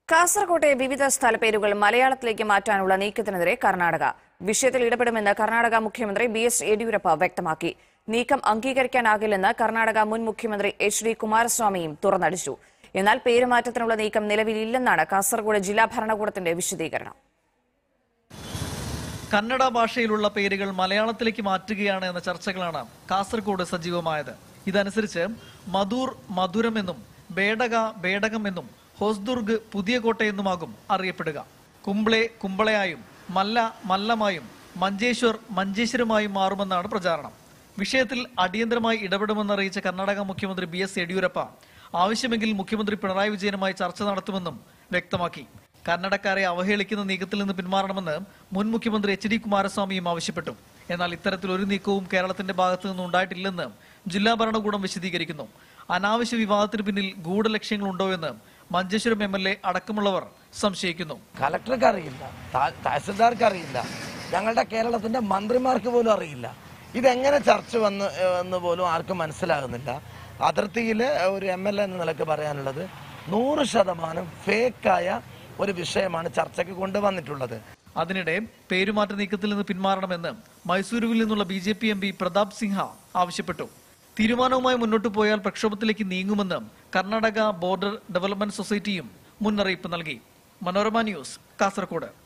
കാസർകോട്ടെ വിവിധ സ്ഥലപ്പേരുകൾ മലയാളത്തിലേക്ക് മാറ്റാനുള്ള നീക്കത്തിനെതിരെ കർണാടക വിഷയത്തിൽ ഇടപെടുമെന്ന് കർണാടക മുഖ്യമന്ത്രി ബി എസ് യെദ്യൂരപ്പ വ്യക്തമാക്കി നീക്കം അംഗീകരിക്കാനാകില്ലെന്ന് കർണാടക മുൻ മുഖ്യമന്ത്രി എച്ച് ഡി കുമാരസ്വാമിയും തുറന്നടിച്ചു എന്നാൽ പേരുമാറ്റത്തിനുള്ള നീക്കം നിലവിലില്ലെന്നാണ് കാസർഗോഡ് ജില്ലാ ഭരണകൂടത്തിന്റെ വിശദീകരണം കന്നഡ ഭാഷയിലുള്ള പേരുകൾ മലയാളത്തിലേക്ക് മാറ്റുകയാണ് എന്ന ചർച്ചകളാണ് കാസർഗോഡ് സജീവമായത് ഇതനുസരിച്ച് മധൂർ മധുരം എന്നും ബേഡക ബേഡകം എന്നും ഹോസ്ദുർഗ് പുതിയ കോട്ടയെന്നുമാകും അറിയപ്പെടുക കുംബ്ലെ കുമ്പളയായും മല്ല മല്ലമായും മഞ്ചേശ്വർ മഞ്ചേശ്വരമായും മാറുമെന്നാണ് പ്രചാരണം വിഷയത്തിൽ അടിയന്തരമായി ഇടപെടുമെന്നറിയിച്ച കർണാടക മുഖ്യമന്ത്രി ബി എസ് യെദ്യൂരപ്പ ആവശ്യമെങ്കിൽ മുഖ്യമന്ത്രി പിണറായി വിജയനുമായി ചർച്ച നടത്തുമെന്നും വ്യക്തമാക്കി കന്നഡക്കാരെ അവഹേളിക്കുന്ന നീക്കത്തിൽ നിന്ന് പിന്മാറണമെന്ന് മുൻ മുഖ്യമന്ത്രി എച്ച് ഡി കുമാരസ്വാമിയും ആവശ്യപ്പെട്ടു എന്നാൽ ഇത്തരത്തിൽ ഒരു നീക്കവും കേരളത്തിന്റെ ഭാഗത്തു നിന്ന് ഉണ്ടായിട്ടില്ലെന്ന് ജില്ലാ ഭരണകൂടം വിശദീകരിക്കുന്നു അനാവശ്യ വിവാദത്തിന് പിന്നിൽ ഗൂഢലക്ഷ്യങ്ങളുണ്ടോ എന്ന് മഞ്ചേശ്വരം എം എൽ എ അടക്കമുള്ളവർ സംശയിക്കുന്നു കലക്ടർക്ക് അറിയില്ല താ- തഹസിൽദാർക്ക് അറിയില്ല ഞങ്ങളുടെ കേരളത്തിന്റെ മന്ത്രിമാർക്ക് പോലും അറിയില്ല ഇതെങ്ങനെ ചർച്ച വന്ന് ഏഹ്, എന്ന് പോലും ആർക്കും മനസ്സിലാകുന്നില്ല അതിർത്തിയിൽ ഒരു എം എൽ എ എന്ന നിലക്ക് പറയാനുള്ളത് നൂറ് ശതമാനം ഫേക്കായ ഒരു വിഷയമാണ് ചർച്ചയ്ക്ക് കൊണ്ടുവന്നിട്ടുള്ളത് അതിനിടെ പേരുമാറ്റ നീക്കത്തിൽ നിന്ന് പിന്മാറണമെന്ന് മൈസൂരുവിൽ നിന്നുള്ള B J P M P Pratap Simha ആവശ്യപ്പെട്ടു തീരുമാനവുമായി മുന്നോട്ടു പോയാൽ പ്രക്ഷോഭത്തിലേക്ക് നീങ്ങുമെന്ന് കർണാടക ബോർഡർ ഡെവലപ്മെന്റ് സൊസൈറ്റിയും മുന്നറിയിപ്പ് നൽകി മനോരമ ന്യൂസ് കാസർഗോഡ്